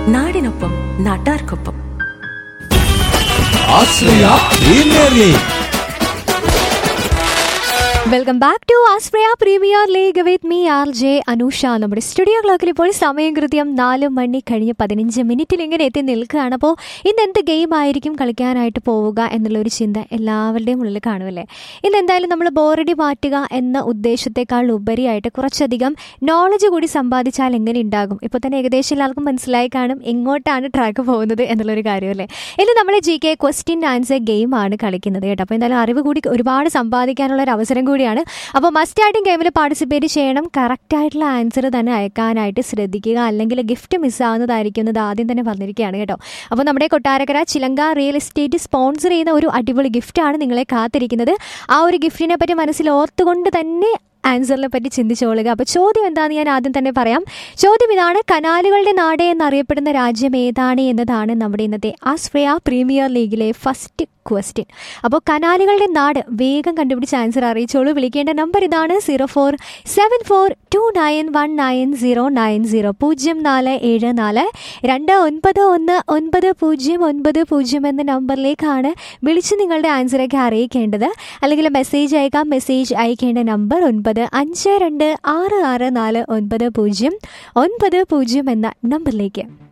നാടിനൊപ്പം നാട്ടാർക്കൊപ്പം Ashraya premier league welcome back to ആസ്പ്രയ premier league with me R J Anusha നമ്മുടെ സ്റ്റുഡിയോ ക്ലോക്കിൽ ഇപ്പോൾ സമയം കൃത്യം നാല് മണി കഴിഞ്ഞ് പതിനഞ്ച് മിനിറ്റിൽ ഇങ്ങനെ എത്തി നിൽക്കുകയാണ് അപ്പോൾ ഇന്ന് എന്ത് ഗെയിം ആയിരിക്കും കളിക്കാനായിട്ട് പോവുക എന്നുള്ളൊരു ചിന്ത എല്ലാവരുടെയും ഉള്ളിൽ കാണുമല്ലേ ഇന്ന് എന്തായാലും നമ്മൾ ബോറടി മാറ്റുക എന്ന ഉദ്ദേശത്തെക്കാൾ ഉപരിയായിട്ട് കുറച്ചധികം നോളജ് കൂടി സമ്പാദിച്ചാൽ എങ്ങനെ ഉണ്ടാകും ഇപ്പോൾ തന്നെ ഏകദേശം എല്ലാവർക്കും മനസ്സിലായി കാണും എങ്ങോട്ടാണ് ട്രാക്ക് പോകുന്നത് എന്നുള്ളൊരു കാര്യമല്ലേ ഇന്ന് നമ്മൾ ജി കെ ക്വസ്റ്റ്യൻ ആൻസർ ഗെയിമാണ് കളിക്കുന്നത് കേട്ടോ അപ്പോൾ എന്തായാലും അറിവ് കൂടി ഒരുപാട് സമ്പാദിക്കാനുള്ള ഒരു അവസരം കൂടിയാണ് അപ്പോൾ മസ്റ്റ് ആയിട്ടും ഗെയിമിൽ പാർട്ടിസിപ്പേറ്റ് ചെയ്യണം കറക്റ്റ് ആയിട്ടുള്ള ആൻസർ തന്നെ അയക്കാനായിട്ട് ശ്രദ്ധിക്കുക അല്ലെങ്കിൽ ഗിഫ്റ്റ് മിസ്സാവുന്നതായിരിക്കും എന്നത് ആദ്യം തന്നെ പറഞ്ഞിരിക്കുകയാണ് കേട്ടോ അപ്പോൾ നമ്മുടെ കൊട്ടാരക്കര ചിലങ്ക റിയൽ എസ്റ്റേറ്റ് സ്പോൺസർ ചെയ്യുന്ന ഒരു അടിപൊളി ഗിഫ്റ്റാണ് നിങ്ങളെ കാത്തിരിക്കുന്നത് ആ ഒരു ഗിഫ്റ്റിനെ പറ്റി മനസ്സിൽ ഓർത്തുകൊണ്ട് തന്നെ ആൻസറിനെ പറ്റി ചിന്തിച്ചോളുക അപ്പോൾ ചോദ്യം എന്താണെന്ന് ഞാൻ ആദ്യം തന്നെ പറയാം ചോദ്യം ഇതാണ് കനാലുകളുടെ നാട് എന്നറിയപ്പെടുന്ന രാജ്യം ഏതാണ് എന്നതാണ് നമ്മുടെ ഇന്നത്തെ ആസ്ഫ്രയ പ്രീമിയർ ലീഗിലെ ഫസ്റ്റ് ക്വസ്റ്റ്യൻ അപ്പോൾ കനാലുകളുടെ നാട് വേഗം കണ്ടുപിടിച്ച് ആൻസർ അറിയിച്ചോളൂ വിളിക്കേണ്ട നമ്പർ ഇതാണ് zero four seven four two nine one nine zero nine zero പൂജ്യം നാല് ഏഴ് നാല് രണ്ട് ഒൻപത് ഒന്ന് ഒൻപത് പൂജ്യം ഒൻപത് പൂജ്യം എന്ന നമ്പറിലേക്കാണ് വിളിച്ച് നിങ്ങളുടെ ആൻസറൊക്കെ അറിയിക്കേണ്ടത് അല്ലെങ്കിൽ മെസ്സേജ് അയക്കാം മെസ്സേജ് അയക്കേണ്ട നമ്പർ ഒൻപത് അഞ്ച് രണ്ട് ആറ് ആറ് നാല് ഒൻപത് പൂജ്യം ഒൻപത് പൂജ്യം എന്ന നമ്പറിലേക്ക്